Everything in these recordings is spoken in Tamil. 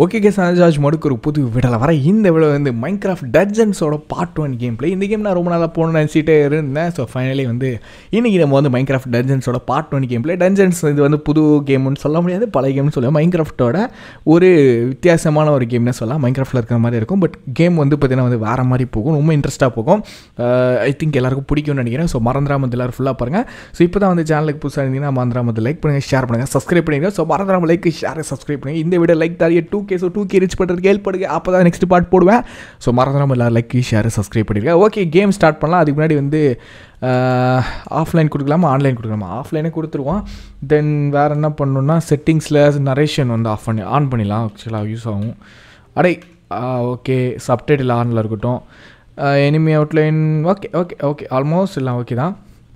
ஓகே கே சனஜாஜ் மடுக்கு ஒரு புது விடலை வர இந்த விட வந்து மைன்கிராஃப்ட் டர்ஜன்ஸோட பார்ட் ஒன் கேம் பிளே இந்த கேம் நான் ரொம்ப நாளாக போகணும்னு நினச்சிட்டே இருந்தேன் ஸோ ஃபைனலி வந்து இன்றைக்கி நம்ம வந்து மைன்கிராஃப்ட் டர்ஜன்ஸோட part one game play Dungeons இது வந்து புது கேம்னு சொல்ல முடியாது பழைய கேம்னு சொல்லுவேன் மைன்கிராஃப்ட்டோட ஒரு வித்தியாசமான ஒரு கேம்னு சொல்லலாம் மைன்கிராஃப்ட்டில் இருக்கிற மாதிரி இருக்கும் பட் கேம் வந்து பார்த்தீங்கன்னா வந்து வேறு மாதிரி போகும் ரொம்ப இன்ட்ரெஸ்ட்டாக போகும் ஐ திங்க் எல்லாருக்கும் பிடிக்கும்னு நினைக்கிறேன் ஸோ மறந்துடாம வந்து எல்லாரும் ஃபுல்லாக பாருங்கள் ஸோ இப்போ தான் வந்து சேனலுக்கு புதுசாக இருந்தீங்கன்னா மறந்துடாம வந்து லைக் பண்ணுங்கள் ஷேர் பண்ணுங்கள் சப்ஸ்கிரைப் பண்ணுங்கள் ஸோ மறந்துடாம லைக் ஷேர் சப்ஸ்கிரைப் பண்ணுங்கள் இந்த வீடியோ லைக் தாரிய two K so two K reach பண்ணுறதுக்கு ஹெல்ப் பண்ணுங்க அப்போ தான் நெக்ஸ்ட் பார்ட் போடுவேன் ஸோ மறந்துடாம எல்லாரும் லைக் ஷேர் சப்ஸ்கிரைப் பண்ணிருக்கேன் ஓகே கேம் ஸ்டார்ட் பண்ணலாம் அதுக்கு முன்னாடி வந்து ஆஃப்லைன் கொடுக்கலாமா ஆன்லைன் கொடுக்கலாமா ஆஃப்லைனே கொடுத்துருவோம் தென் வேறு என்ன பண்ணணுன்னா செட்டிங்ஸில் நரேஷன் வந்து ஆஃப் பண்ணி ஆன் பண்ணிடலாம் ஆக்சுவலாக யூஸ் ஆகும் அடே ஓகே சப்டைட்டில் ஆனில் இருக்கட்டும் enemy outline okay okay okay almost எல்லாம் ஓகே தான்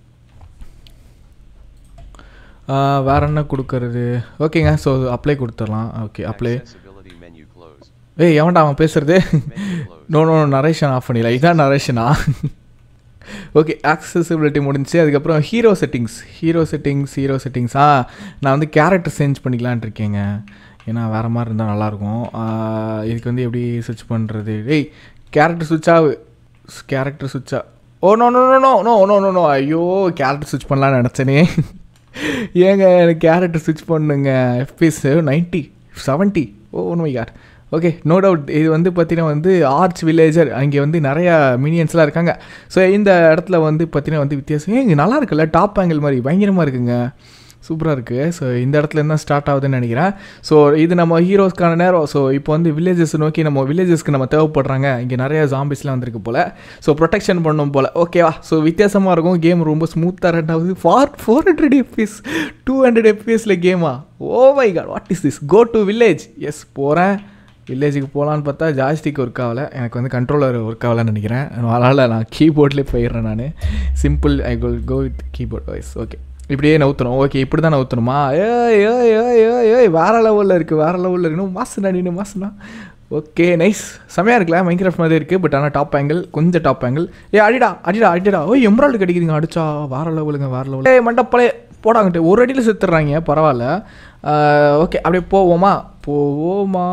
வேற என்ன கொடுக்கறது ஓகேங்க ஸோ அப்ளை கொடுத்துடலாம் okay apply Accessibility menu close. ஏய் எவன்டா அவன் பேசுறது நோ நோ நரேஷன் ஆஃப் பண்ணிடலாம் இதான் நரேஷனா ஓகே ஆக்சசிபிலிட்டி முடிஞ்சு அதுக்கப்புறம் hero settings hero settings hero settings ஆ நான் வந்து கேரக்டர் சேஞ்ச் பண்ணிக்கலான் இருக்கேங்க ஏன்னா வேறு மாதிரி இருந்தால் நல்லாயிருக்கும் இதுக்கு வந்து எப்படி சுவிட்ச் பண்ணுறது ஏய் கேரக்டர் சுவிட்சா கேரக்டர் சுவிட்சா oh no no no no no no no no ஐயோ கேரக்டர் சுவிட்ச் பண்ணலான்னு நினச்சேனே ஏங்க எனக்கு கேரக்டர் சுவிட்ச் பண்ணுங்க FPS ninety seventy oh my god okay no doubt இது வந்து பார்த்தீங்கன்னா வந்து ஆர்ச் வில்லேஜர் அங்கே வந்து நிறையா மினியன்ஸ்லாம் இருக்காங்க ஸோ இந்த இடத்துல வந்து பார்த்தீங்கன்னா வந்து வித்தியாசம் ஏன் இங்கே நல்லா இருக்குல்ல டாப் ஆங்கிள் மாதிரி பயங்கரமாக இருக்குங்க சூப்பராக இருக்குது ஸோ இந்த இடத்துல இருந்தால் ஸ்டார்ட் ஆகுதுன்னு நினைக்கிறேன் ஸோ இது நம்ம ஹீரோஸ்க்கான நேரம் ஸோ இப்போ வந்து வில்லேஜஸ் நோக்கி நம்ம வில்லேஜஸ்க்கு நம்ம தேவைப்படுறாங்க இங்கே நிறைய ஜாம்பிஸ்லாம் வந்திருக்கு போல் ஸோ ப்ரொடெக்ஷன் பண்ணும் போல் ஓகேவா ஸோ வித்தியாசமாக இருக்கும் கேம் ரொம்ப ஸ்மூத்தாக ரன் ஆகுது for four hundred FPS two hundred எஃபிஎஸில் கேமா oh my god what is this go to village yes போகிறேன் வில்லேஜுக்கு போகலான்னு பார்த்தா ஜாஸ்டிக் ஒர்க் ஆகலை எனக்கு வந்து கண்ட்ரோலர் ஒர்க் ஆகலைன்னு நினைக்கிறேன் அதனால் நான் கீபோர்ட்லேயே போயிடுறேன் நான் சிம்பிள் ஐ கோல் go with keyboard voice okay இப்படியே நவுத்தணும் ஓகே இப்படி தான் நவுத்தணுமா ஏய் ஏய் ஏய் ஏய் ஏய் வேறு லெவலில் இருக்குது வேறு லெவலில் இருக்கணும் மாசுனா நீ மாசுனா ஓகே நைஸ் செமையாக இருக்குல்ல மைக்ராஃப்ட் மாதிரி இருக்குது பட் ஆனால் டாப் ஆங்கிள் கொஞ்சம் டாப் ஆங்கிள் ஏ அடிடா அடிடா அடிடா ஓ எம்ராய்டு கிடைக்குதுங்க அடிச்சா வேறு லெவலுங்க வேறு லெவல் ஏய் மண்டப்பலே போடாங்கட்டு ஒரு அடியில் செத்துடுறாங்க பரவாயில்ல ஓகே அப்படியே போவோமா போவோமா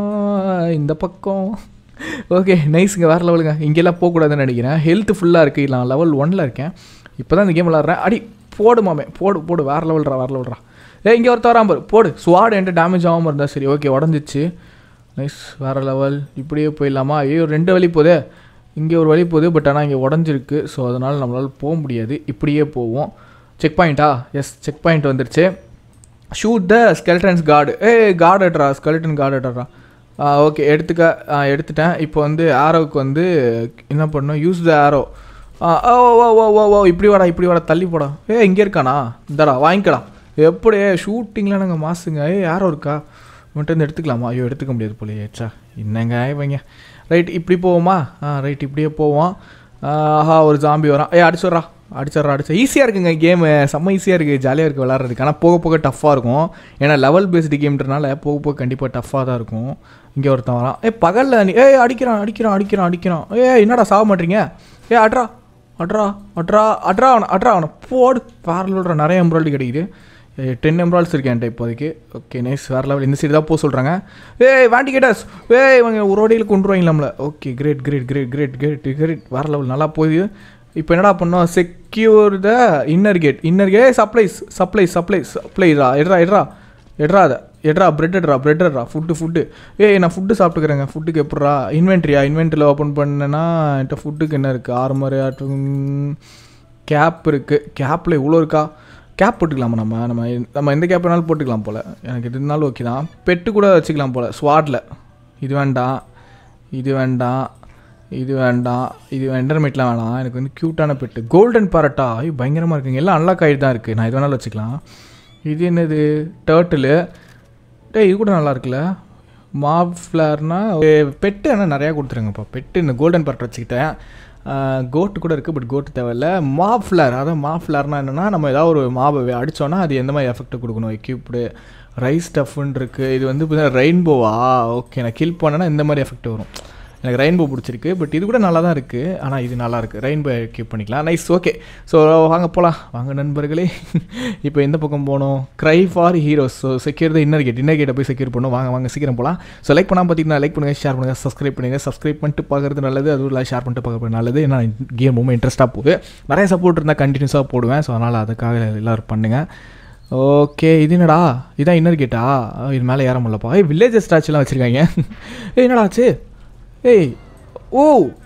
இந்த பக்கம் ஓகே நைஸுங்க வேறு லெவலுங்க இங்கெல்லாம் போகக்கூடாதுன்னு நினைக்கிறேன் ஹெல்த் ஃபுல்லாக இருக்குது நான் லெவல் ஒனில் இருக்கேன் இப்போ தான் இந்த கேம் விளாட்றேன் அடி போடு மாமே போடு போடு வேறு லெவல்ரா வேறு லெவல்ரா ஏ இங்கே ஒருத்தர் வராம பாரு போடு ஸ்வாட் என்கிட்ட டேமேஜ் ஆகாமல் இருந்தால் சரி ஓகே உடஞ்சிச்சு நைஸ் வேறு லெவல் இப்படியே போயிடலாமா ஐயோ ரெண்டு வழி போதே இங்கே ஒரு வழி போகுது பட் ஆனால் இங்கே உடஞ்சிருக்கு ஸோ அதனால் நம்மளால் போக முடியாது இப்படியே போவோம் செக் பாயிண்ட்டா எஸ் செக் பாயிண்ட் வந்துருச்சு ஷூட் த ஸ்கெல்டன்ஸ் கார்டு ஏ கார்டு எட்ரா ஸ்கெல்டன் கார்டு எட்ரா ஓகே எடுத்துக்க ஆ, எடுத்துட்டேன் இப்போ வந்து ஆரோவுக்கு வந்து என்ன பண்ணணும் யூஸ் த ஆரோ ஓ ஓ ஓ ஓ ஓ இப்படி வாடா இப்படி வாடா தள்ளி போடா ஏ இங்கே இருக்கானா இந்தாடா வாங்கிக்கலாம் எப்படி ஷூட்டிங்லாம் நாங்கள் மாசுங்க ஏ யாரோ இருக்கா இவன்ட்டு வந்து எடுத்துக்கலாமா ஐயோ எடுத்துக்க முடியாது போலயே ச்சா என்னங்க இவங்க ரைட் இப்படி போவோமா ஆ ரைட் இப்படியே போவோம் ஆ, ஆஹா ஒரு ஜாம்பி வரான் ஏ அடிச்சிட்றா அடிச்சிட்றா அடிச்சா ஈஸியாக இருக்குங்க கேமு செம்ம ஈஸியாக இருக்குது ஜாலியாக இருக்குது விளாட்றதுக்கு ஆனால் போக போக டஃப்பாக இருக்கும் ஏன்னா லெவல் பேஸ்டு கேம்ன்றனால போக போக கண்டிப்பாக டஃப்பாக தான் இருக்கும் இங்கே ஒருத்தன் வரான் ஏ பகலில் நீ ஏய் அடிக்கிறான் அடிக்கிறான் அடிக்கிறான் அடிக்கிறான் ஏ என்னடா சாக மாட்டீங்க ஏ அட்ரா அட்ரா அட்ரா அட்ரா அவனை அட்ரா அவனை போடு வேற நிறைய எம்ப்ராய்டரி கிடைக்குது டென் எம்ப்ராய்ட்ஸ் இருக்கு என்கிட்ட இப்போதைக்கு ஓகே நைஸ் வேறு லெவல் இந்த சைடு தான் போக சொல்கிறாங்க ஏய் வாண்டி கேட்டஸ் ஏய் இவங்க ஒரு ஓடியில் கொண்டு வருவாங்க நம்மள okay great great great great great great வேறு லெவல் நல்லா போகுது இப்போ என்னடா பண்ணோம் secure the inner gate inner gate supplies supplies supplies சப்ளைஸா எட்ரா எட்ரா எட்ரா அதை எட்ரா பிரெட் எட்ரா பிரெட் எட்ரா ஃபுட்டு ஃபுட்டு ஏய் நான் ஃபுட்டு சாப்பிட்டுக்கிறேங்க ஃபுட்டுக்கு எப்பட்றா இன்வென்ட்ரியா இன்வென்ட்ரியில் ஓப்பன் பண்ணேன்னா என்கிட்ட ஃபுட்டுக்கு என்ன இருக்குது ஆர்மர் ஆட்டும் கேப் இருக்குது கேப்பில் இவ்வளோ இருக்கா கேப் போட்டுக்கலாமா நம்ம நம்ம நம்ம எந்த கேப் வேணாலும் போட்டுக்கலாம் போல் எனக்கு எது இருந்தாலும் ஓகே தான் பெட்டு கூட வச்சுக்கலாம் போல் ஸ்வாட்டில் இது வேண்டாம் இது வேண்டாம் இது வேண்டாம் இது என்டர்மேட்லாம் வேணாம் எனக்கு வந்து க்யூட்டான பெட்டு கோல்டன் பாரட்டா ஐயோ பயங்கரமாக இருக்குங்க எல்லாம் அன்லாக் ஆகிட்டு தான் இருக்குது நான் இது வேணாலும் வச்சுக்கலாம் இது என்னது டேர்ட்டிலு டேய் இது கூட நல்லா இருக்குல்ல மாப் ஃப்ளர்னா பெட்டு ஆனால் நிறையா கொடுத்துருங்கப்பா பெட்டு இந்த கோல்டன் பார்ட் வச்சுக்கிட்டேன் கோட்டு கூட இருக்குது பட் கோட்டு தேவையில்ல மாப் ஃப்ளர் அதான் மாப் ஃப்ளர்னா என்னென்னா நம்ம ஏதாவது ஒரு மாபை அடித்தோன்னா அது எந்த மாதிரி எஃபெக்ட் கொடுக்கணும் எக்யூப்டு ரைஸ் ஸ்டஃப்னு இருக்குது இது வந்து ரெயின்போவா ஓகே நான் கில் பண்ணேன்னா இந்த மாதிரி எஃபெக்ட் வரும் எனக்கு ரெயின்போ பிடிச்சிருக்கு பட் இது கூட நல்லா தான் இருக்குது ஆனால் இது நல்லா இருக்குது ரெயின்போ கீப் பண்ணிக்கலாம் நைஸ் ஓகே ஸோ வாங்க போகலாம் வாங்க நண்பர்களே இப்போ எந்த பக்கம் போகணும் cry for heroes so secure the inner gate inner கேட்டை போய் செக்யூர் பண்ணும் வாங்க வாங்க சீக்கிரம் போகலாம் ஸோ லைக் பண்ணால் பார்த்தீங்கன்னா லைக் பண்ணுங்கள் ஷேர் பண்ணுங்கள் சப்ஸ்கிரைப் பண்ணுங்கள் சப்ஸ்கிரைப் பண்ணிட்டு பார்க்குறது நல்லது அதுவும் இல்லை ஷேர் பண்ணிட்டு பார்க்குறது நல்லது ஏன்னா கேம் ரொம்ப இன்ட்ரெஸ்ட்டாக போகுது நிறைய சப்போர்ட் இருந்தால் கண்டினியூஸாக போடுவேன் ஸோ அதனால் அதுக்காக எல்லோரும் பண்ணுங்கள் ஓகே இது என்னடா இதான் இன்னர் கேட்டா இது மேலே ஏற முடியலப்பா ஏய் வில்லேஜஸ் ஸ்டாச்சுலாம் வச்சுருக்காங்க ஏய் என்னடா ஆச்சு ஏய் ஓ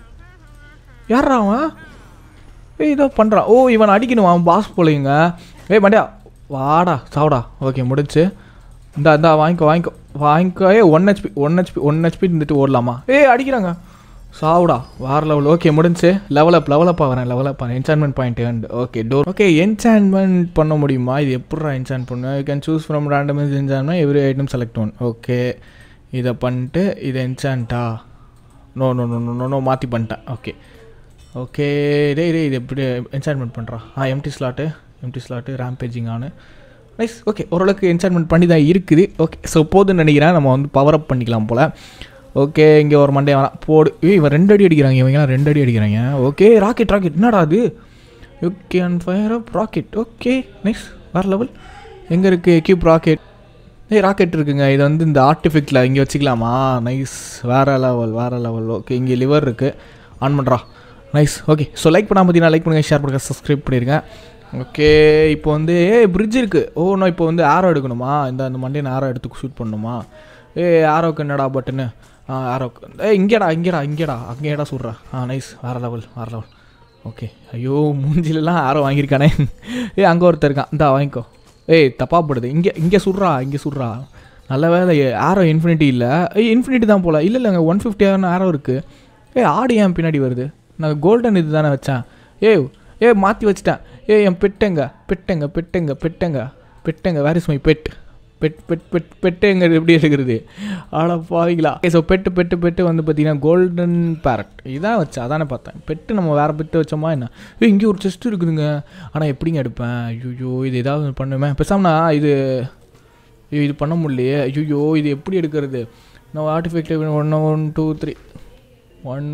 யாரா அவன் ஏய் இதோ பண்ணுறான் ஓ இவன் அடிக்கணும் அவன் பாஸ் போலையுங்க ஏய் மண்டியா வாடா சாவடா ஓகே முடிஞ்சு இந்த இந்தா வாங்கிக்கோ வாங்கிக்கோ வாங்கிக்கோ ஏ one HP one HP one HP இருந்துட்டு ஓடலாமா ஏய் அடிக்கிறாங்க சாவுடா வார லெவல் ஓகே முடிஞ்சு லெவல் அப் லெவல் அப் ஆகிறேன் லெவல் அப் ஆகிறேன் enchantment point and okay door okay enchantment பண்ண முடியுமா இது எப்படா என்சான் பண்ணு you can choose from random enchantment every item select one okay இதை பண்ணிட்டு இது என்சான்ட்டா no no no no no மாற்றி பண்ணிட்டேன் ஓகே ஓகே டேய் டேய் இது எப்படி என்சான்மெண்ட் பண்ணுறா ஆ empty slot empty slot rampaging ஆனு நைஸ் ஓகே ஓரளவுக்கு என்சான்மெண்ட் பண்ணி தான் இருக்குது ஓகே ஸோ போதுன்னு நினைக்கிறேன் நம்ம வந்து பவர் அப் பண்ணிக்கலாம் போல் ஓகே இங்கே ஒரு மண்டே வேணாம் போடு ஏய் இவன் ரெண்டு அடி அடிக்கிறாங்க இவங்கலாம் ரெண்டு அடி அடிக்கிறாங்க ஓகே ராக்கெட் ராக்கெட் என்னடா அது okay and fire up rocket okay nice வேறு லெவல் எங்கே இருக்குது எக்யூப் ராக்கெட் ஏய் ராக்கெட் இருக்குங்க இது வந்து இந்த ஆர்டிஃபிக்டில் இங்கே வச்சுக்கலாமா நைஸ் வேறு லெவல் வேறு லெவல் ஓகே இங்கே லிவர் இருக்குது ஆன் பண்ணுறா நைஸ் ஓகே ஸோ லைக் பண்ணால் பார்த்தீங்கன்னா லைக் பண்ணுங்கள் ஷேர் பண்ணுங்கள் சப்ஸ்கிரைப் பண்ணிடுங்க ஓகே இப்போ வந்து ஏ பிரிட்ஜ் இருக்குது ஓ நான் இப்போ வந்து ஆரோ எடுக்கணுமா இந்த அந்த மண்டே நான் ஆரோ எடுத்து ஷூட் பண்ணணுமா ஏ ஆரோக்கு என்னடா பட்டுன்னு ஆ ஆரோக்கு ஏ இங்கேடா இங்கேடா இங்கேடா அங்கேடா சுடுறா ஆ நைஸ் வேறு லெவல் வேறு லெவல் ஓகே ஐயோ மூஞ்சிலலாம் ஆரோ வாங்கியிருக்கானே ஏ அங்கே ஒருத்தர் இருக்கான் இந்தா வாங்கிக்கோ ஏய் தப்பாக படுது இங்கே இங்கே சுடுறா இங்கே சுடுறா நல்ல வேலை ஆரோ இன்ஃபினிட்டி இல்லை ஏய் இன்ஃபினிட்டி தான் போல இல்லை இல்லைங்க ஒன் ஃபிஃப்டியான ஆரோ இருக்குது ஏ ஆடு ஏன் பின்னாடி வருது நான் கோல்டன் இது தானே வச்சேன் ஏய் ஏ மாற்றி வச்சிட்டேன் ஏ என் பெட்டெங்க பெட்டெங்க பெட்டெங்க பெட்டெங்க பெட்டெங்க where is my pet pet pet pet pet எப்படி எடுக்கிறது ஆட பாவிங்களா ஸோ பெட்டு பெட்டு பெட்டு வந்து பார்த்தீங்கன்னா கோல்டன் பேரட் இதான் வச்சேன் அதானே பார்த்தேன் பெட்டு நம்ம வேறு பெட்டு வச்சோமா என்ன ஏ இங்கே ஒரு செஸ்ட் இருக்குதுங்க ஆனால் எப்படிங்க எடுப்பேன் ஐயோ இது ஏதாவது பண்ணுமே பேசாமண்ணா இது இது பண்ண முடியலையே ஐயோ இது எப்படி எடுக்கிறது நான் ஆர்டிஃபிக்டிவ் one one two three one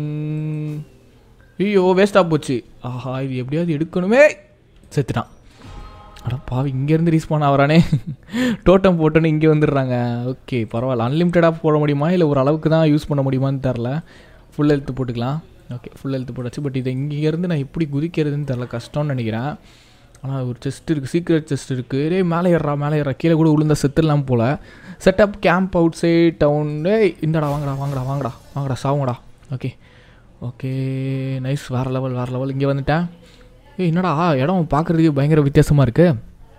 ஐயோ வேஸ்ட்டாக போச்சு ஆஹா இது எப்படியாவது எடுக்கணுமே செத்துட்டான் அட பாவி இங்கேருந்து ரீஸ்பான் ஆகிறானே டோட்டம் போட்டோன்னு இங்கே வந்துடுறாங்க ஓகே பரவாயில்ல அன்லிமிட்டடாக போட முடியுமா இல்லை ஒரு அளவுக்கு தான் யூஸ் பண்ண முடியுமான்னு தெரில ஃபுல் ஹெல்த்து போட்டுக்கலாம் ஓகே ஃபுல் ஹெல்த்து போட்டாச்சு பட் இதை இங்கேருந்து நான் எப்படி குதிக்கிறதுன்னு தெரில கஷ்டம்னு நினைக்கிறேன் ஆனால் ஒரு செஸ்ட் இருக்குது சீக்ரெட் செஸ்ட் இருக்குது ரே மேலே ஏறா மேலே ஏறா கீழே கூட விழுந்தா செத்துடலாம் போல் set up camp outside town டேய் இந்தடா வாங்கடா வாங்கடா வாங்கடா வாங்கடா சாவுங்கடா ஓகே ஓகே நைஸ் வேறு லெவல் வேறு லெவல் இங்கே வந்துட்டேன் ஏய் என்னடா இடம் பார்க்குறதுக்கு பயங்கர வித்தியாசமாக இருக்குது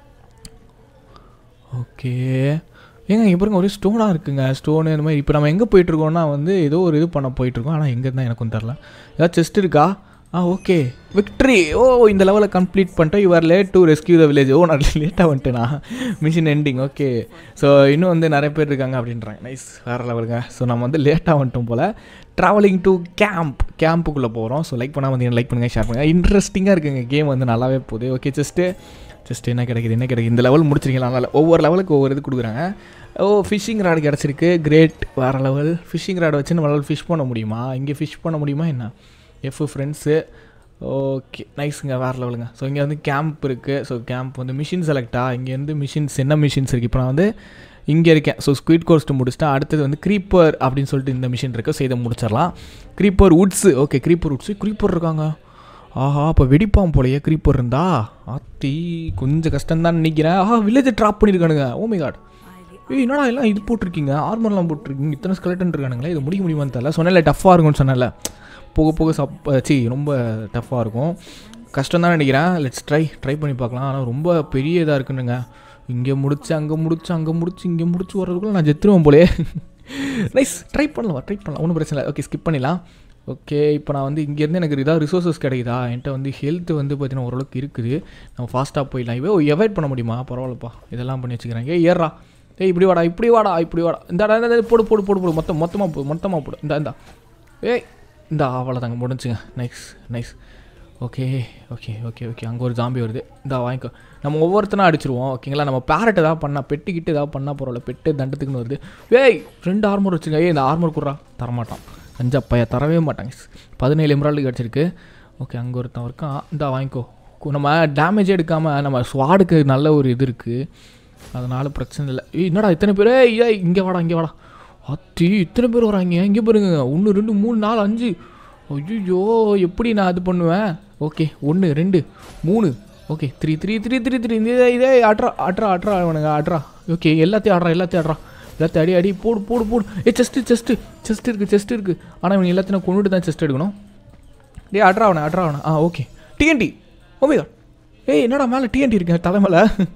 ஓகே ஏங்க இங்கே பாருங்க ஒரே ஸ்டோனாக இருக்குங்க ஸ்டோனு இந்த மாதிரி இப்போ நம்ம எங்கே போயிட்டுருக்கோம்னா வந்து ஏதோ ஒரு இது பண்ண போயிட்டுருக்கோம் ஆனால் எங்கே இருந்தால் எனக்கும் தெரில ஏதாவது செஸ்ட் இருக்கா ஆ ஓகே விக்ட்ரி ஓ இந்த லெவலில் கம்ப்ளீட் பண்ணிட்டேன் you're late to rescue the village ஓ நான் லேட்டாக வந்துட்டேனா மிஷின் எண்டிங் ஓகே ஸோ இன்னும் வந்து நிறைய பேர் இருக்காங்க அப்படின்றாங்க நைஸ் வேறு லெவலுங்க ஸோ நம்ம வந்து லேட்டாக வந்துட்டோம் போல் ட்ராவலிங் டு கேம்ப் கேம்ப்புக்குள்ளே போகிறோம் ஸோ லைக் பண்ணால் வந்து லைக் பண்ணுங்கள் ஷேர் பண்ணுங்கள் இன்ட்ரெஸ்டிங்காக இருக்குங்க கேம் வந்து நல்லாவே போகுது ஓகே ஜஸ்ட்டு ஜஸ்ட் என்ன கிடைக்குது என்ன கிடைக்குது இந்த லெவல் முடிச்சிருக்கீங்களா அதனால் ஒவ்வொரு லெவலுக்கு ஒவ்வொரு இது கொடுக்குறாங்க ஓ ஃபிஷ்ஷிங் ராடு கிடச்சிருக்கு கிரேட் வேறு லெவல் ஃபிஷ்ஷிங் ராடு வச்சு நம்மளால் ஃபிஷ் பண்ண முடியுமா இங்கே ஃபிஷ் பண்ண முடியுமா என்ன எஃப் ஃப்ரெண்ட்ஸு ஓகே நைஸுங்க வேறு லெவலுங்க ஸோ இங்கே வந்து கேம்ப் இருக்குது ஸோ கேம்ப் வந்து மிஷின் செலக்டா இங்கேருந்து மிஷின்ஸ் என்ன மிஷின்ஸ் இருக்குது இப்போ நான் வந்து இங்கே இருக்கேன் ஸோ ஸ்குவிட் கோஸ்ட்டு முடிச்சிட்டேன் அடுத்தது வந்து க்ரீப்பர் அப்படின்னு சொல்லிட்டு இந்த மிஷின் இருக்குது ஸோ இதை முடிச்சிடலாம் creeper woods okay creeper woods creeper இருக்காங்க ஆஹா இப்போ வெடிப்பான் போலையே க்ரீப்பர் இருந்தா ஆத்தி கொஞ்சம் கஷ்டம்தான் நினைக்கிறேன் ஆஹா வில்லேஜை ட்ராப் பண்ணியிருக்கானுங்க ஓமை காட் ஏய் என்னடா எல்லாம் இது போட்டிருக்கீங்க ஆர்மர்லாம் போட்டிருக்கீங்க இத்தனை ஸ்கெலட்டன் இருக்கானுங்களே இது முடிக்க முடியுமான்னு தெரியல சொன்னல டஃப்பாக இருக்கும்னு சொன்னல போக போக சப் சி ரொம்ப டஃப்பாக இருக்கும் கஷ்டம் தான் நினைக்கிறேன் லெட்ஸ் ட்ரை ட்ரை பண்ணி பார்க்கலாம் ஆனால் ரொம்ப பெரிய இதாக இருக்குனுங்க இங்கே முடிச்சு அங்கே முடிச்சு அங்கே முடிச்சு இங்கே முடிச்சு வர்றதுக்குள்ள நான் ஜெத்துருவேன் போலே நைஸ் ட்ரை பண்ணலாம் ட்ரை பண்ணலாம் ஒன்றும் பிரச்சனை இல்லை ஓகே ஸ்கிப் பண்ணிடலாம் ஓகே இப்போ நான் வந்து இங்கேருந்து எனக்கு ஏதாவது ரிசோர்ஸஸ் கிடைக்குதா என்கிட்ட வந்து ஹெல்த் வந்து பார்த்தீங்கன்னா ஓரளவுக்கு இருக்குது நம்ம ஃபாஸ்ட்டாக போயிடலாம் இவே எவாய்ட் பண்ண முடியுமா பரவாயில்லப்பா இதெல்லாம் பண்ணி வச்சுக்கிறேன் ஏ ஏறா ஏய் இப்படி வாடா இப்படி வாடா இப்படி வாடா இந்த போடு போடு போடு போடு மொத்தம் மொத்தமாக போடு மொத்தமாக போடு இந்த இந்த ஏய் இந்த அவ்வளோதாங்க முடிஞ்சுங்க nice nice okay okay okay okay அங்கே ஒரு ஜாம்பி வருது இந்த வாங்கிக்கோ நம்ம ஒவ்வொருத்தனா அடிச்சிருவோம் ஓகேங்களா நம்ம பேரட் ஏதாவது பண்ணால் பெட்டுக்கிட்டு ஏதாவது பண்ணால் பரவாயில்ல பெட்டு தண்டத்துக்குன்னு வருது ஏய் ரெண்டு ஆர்மர் வச்சுங்க ஏய் இந்த ஆர்மர் குட்றா தரமாட்டான் அஞ்சு அப்பையா தரவே மாட்டாங்க பதினேழு எம்ராய்டு கிடச்சிருக்கு ஓகே அங்கே ஒருத்தன் இருக்கான் இந்தா வாங்கிக்கோ கு- நம்ம டேமேஜ் எடுக்காமல் நம்ம ஸ்வாடுக்கு நல்ல ஒரு இது இருக்குது அதனால் பிரச்சனை இல்லை ஏய் என்னடா இத்தனை பேர் ஏய் இங்கே வாடா இங்கே வாடா அத்தி இத்தனை பேர் வராங்க இங்கே பாருங்க ஒன்று ரெண்டு மூணு நாலு அஞ்சு ஐயோ எப்படி நான் அது பண்ணுவேன் ஓகே ஒன்று ரெண்டு மூணு okay three three three three three இதே இதே அட்ரா அட்ரா அட்ரா அவனுங்க அட்ரா ஓகே எல்லாத்தையும் ஆடுறா எல்லாத்தையும் ஆடுறா எல்லாத்தையும் அடி அடி போடு போடு போடு ஏ செஸ்ட்டு செஸ்ட்டு செஸ்ட் இருக்குது செஸ்ட் இருக்குது ஆனால் இவன் எல்லாத்தையும் நான் கொண்டுட்டு தான் செஸ்ட் எடுக்கணும் டேய் அட்ரா அவனை அட்ரா அவனை ஆ ஓகே டிஎன்டி ஓமேகா ஏய் என்னடா மேலே டிஎன்டி இருக்கேன் தலைமையில்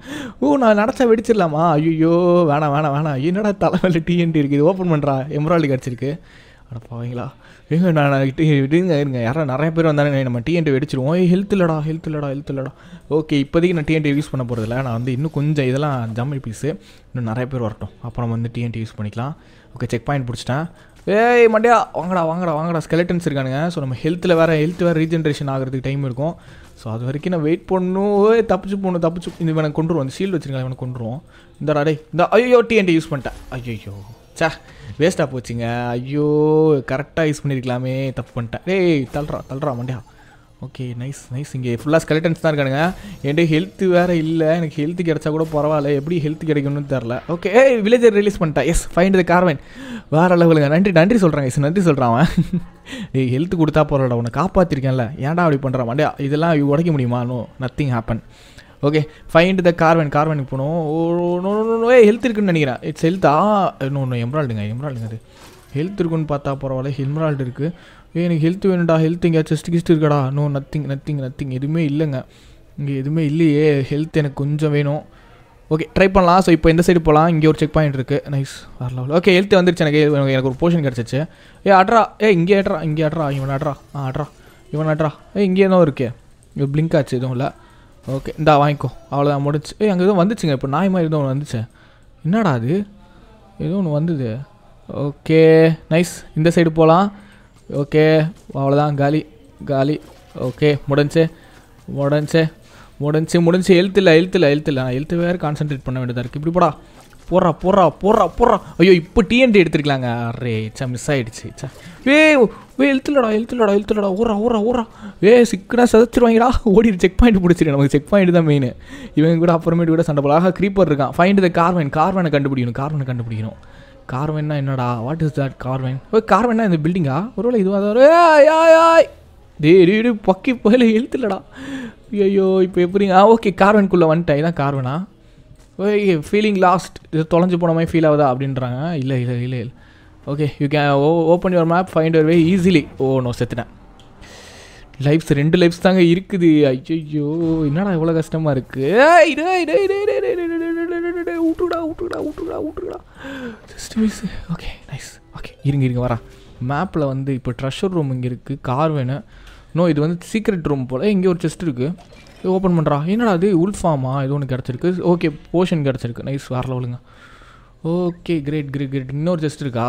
ஓ நான் நினச்சா வெடிச்சிடலாமா ஐயோ வேணாம் வேணாம் வேணாம் என்னடா தலைமையில் டிஎன்டி இருக்குது இது ஓப்பன் பண்ணுறா எம்ராய்டு கிடச்சிருக்கு அட பாவீங்களா ஏங்க நான் நான் டி- இருங்க இருங்க யாரா நிறைய பேர் வந்தாங்க நம்ம டிஎன்டி வெடிச்சிருவோம் ஏய் ஹெல்த் இல்லடா ஹெல்த் இல்லடா ஹெல்த் இல்லடா ஓகே இப்போதைக்கு நான் டிஎன்டி யூஸ் பண்ண போகிறதில்ல நான் வந்து இன்னும் கொஞ்சம் இதெல்லாம் ஜம்மி பீஸு இன்னும் நிறைய பேர் வரட்டும் அப்புறம் வந்து டிஎன்டி யூஸ் பண்ணிக்கலாம் ஓகே செக் பாயிண்ட் பிடிச்சிட்டேன் ஏய் மண்டியா வாங்கடா வாங்கடா வாங்கடா ஸ்கெலட்டன்ஸ் இருக்கானுங்க ஸோ நம்ம ஹெல்த்தில் வேறு ஹெல்த் வேறு ரீஜென்ரேஷன் ஆகிறதுக்கு டைம் இருக்கும் ஸோ அது வரைக்கும் நான் வெயிட் பண்ணணும் ஓய் தப்பிச்சு போகணும் தப்பிச்சு இந்த இவனை கொண்டுருவோம் இந்த ஷீல்டு வச்சிருக்கேன் இவனை கொண்டுருவோம் இந்த டேய் இந்த ஐயோ டிஎன்டி யூஸ் பண்ணிட்டேன் ஐயோ சே வேஸ்ட்டாக போச்சுங்க ஐயோ கரெக்டாக யூஸ் பண்ணியிருக்கலாமே தப்பு பண்ணிட்டேன் டேய் தள்ளுறா தள்ளுறா மண்டியா ஓகே நைஸ் நைஸ் இங்கே ஃபுல்லாக ஸ்கெலட்டன்ஸ் தான் இருக்கானுங்க என்கிட்ட ஹெல்த்து வேறு இல்லை எனக்கு ஹெல்த் கிடைச்சா கூட பரவாயில்ல எப்படி ஹெல்த் கிடைக்கணும்னு தெரில ஓகே ஏய் வில்லேஜர் ரிலீஸ் பண்ணிட்டேன் எஸ் ஃபைண்ட் த கார்வன் வேறு லெவலுங்க நன்றி நன்றி சொல்கிறாங்க எஸ் நன்றி சொல்கிறான் அவன் ஏய் ஹெல்த் கொடுத்தா போகிறடா உன்னை காப்பாற்றிருக்கேன்ல ஏன்டா அப்படி பண்ணுறான் மண்டியா இதெல்லாம் உடைக்க முடியுமா no nothing happen okay find the caravan கார்வனுக்கு போகணும் ஓ நோ நோ நோ ஏ ஹெல்த் இருக்குன்னு நினைக்கிறேன் இட்ஸ் ஹெல்த்தா இன்னும் ஒன்று எம்ராய்டுங்க எம்ராய்டுங்க அது ஹெல்த் இருக்குன்னு பார்த்தா பரவாயில்ல எம்ராய்டு இருக்குது ஏ எனக்கு ஹெல்த் வேணும்டா ஹெல்த் எங்கேயாச்சும் செஸ்ட் கிஸ்ட் இருக்காடா நோ நத்திங் நத்திங் நத்திங் எதுவுமே இல்லைங்க இங்கே எதுவுமே இல்லையே ஹெல்த் எனக்கு கொஞ்சம் வேணும் ஓகே ட்ரை பண்ணலாம் ஸோ இப்போ இந்த சைடு போகலாம் இங்கே ஒரு செக் பாயிண்ட் இருக்குது நைஸ் வேறு லெவல் ஓகே ஹெல்த் வந்துருச்சு எனக்கு எனக்கு எனக்கு ஒரு போர்ஷன் கிடச்சிச்சு ஏ அட்ரா ஏ இங்கே அட்ரா இங்கே அட்ரா இவன் அட்ரா ஆ அட்ரா இவன் அட்ரா ஏ இங்கே எதுவும் இருக்கே இங்கே பிளிங்க் ஆச்சு எதுவும் இல்லை ஓகே இந்தா வாங்கிக்கோ அவ்வளோதான் முடிச்சு ஏய் அங்கே எதுவும் வந்துச்சுங்க இப்போ நாய் மாதிரி எதுவும் ஒன்று வந்துச்சு என்னடா அது ஏதோ ஒன்று வந்தது ஓகே நைஸ் இந்த சைடு போகலாம் ஓகே அவ்வளோதான் காலி காலி ஓகே முடிஞ்சு முடிஞ்சு முடிஞ்சு முடிஞ்சு ஹெல்த் இல்லை ஹெல்த் இல்லை ஹெல்த் இல்லை நான் ஹெல்த் வேறு கான்சென்ட்ரேட் பண்ண வேண்டியதாக இருக்குது இப்படி போடா போடுறா போடுறா போடுறா போடுறா ஐயோ இப்போ டிஎன்டி எடுத்துருக்கலாங்க அரே சா மிஸ் ஆகிடுச்சு சா ஏ வே எழுத்துலடா எழுத்துலடா எழுத்துலடா ஓரா ஓரா ஓரா ஏ சிக்கனா சதைச்சிருவாங்கடா ஓடிடு செக் பாயிண்ட் பிடிச்சிரு நமக்கு செக் பாயிண்ட் தான் மெயின் இவங்க கூட அப்புறமேட்டு கூட சண்டை போல ஆஹா க்ரீப்பர் இருக்கான் ஃபைண்ட் த கார்வன் கார்வனை கண்டுபிடிக்கணும் கார்வனை கண்டுபிடிக்கணும் கார்வன்னா என்னடா வாட் இஸ் தட் கார்வன் ஓ கார்வன்னா இந்த பில்டிங்கா ஒருவேளை இதுவாக தான் வரும். ஏய், ஏய், ஏய். டேய் டேய் டேய், பக்கி போயில எழுத்துலடா ஐயோ இப்போ எப்படிங்க ஆ ஓகே கார்வனுக்குள்ளே வந்துட்டேன் இதான் கார்வனா ஓய் ஃபீலிங் லாஸ்ட் இது தொலைஞ்சு போன மாதிரி ஃபீல் ஆகுதா அப்படின்றாங்க இல்லை இல்லை இல்லை இல்லை okay you can oh open your map find your way easily oh no செத்துட்டேன் லைஃப்ஸ் ரெண்டு லைஃப்ஸ் தாங்க இருக்குது ஐயோ என்னடா இவ்வளோ கஷ்டமாக இருக்குது ஏய், டேய், டேய், டேய், டேய், டேய், டேய், டேய், டேய், டேய், டேய், டேய், விட்டுடா விட்டுடா விட்டுடா விட்டுடா just miss okay nice okay இருங்க இருங்க வரேன் மேப்பில் வந்து இப்போ ட்ரெஷர் ரூம் இங்கே இருக்குது கார் வேணும் நோ இது வந்து சீக்ரெட் ரூம் போல் இங்கே ஒரு செஸ்ட் இருக்குது ஓப்பன் பண்ணுறா என்னடா அது உல்ஃபாமா ஏதோ ஒன்று கிடச்சிருக்கு ஓகே போர்ஷன் கிடச்சிருக்கு நைஸ் வேறு லெவலுங்க ஓகே கிரேட் கிரேட் கிரேட் இன்னொரு செஸ்ட் இருக்கா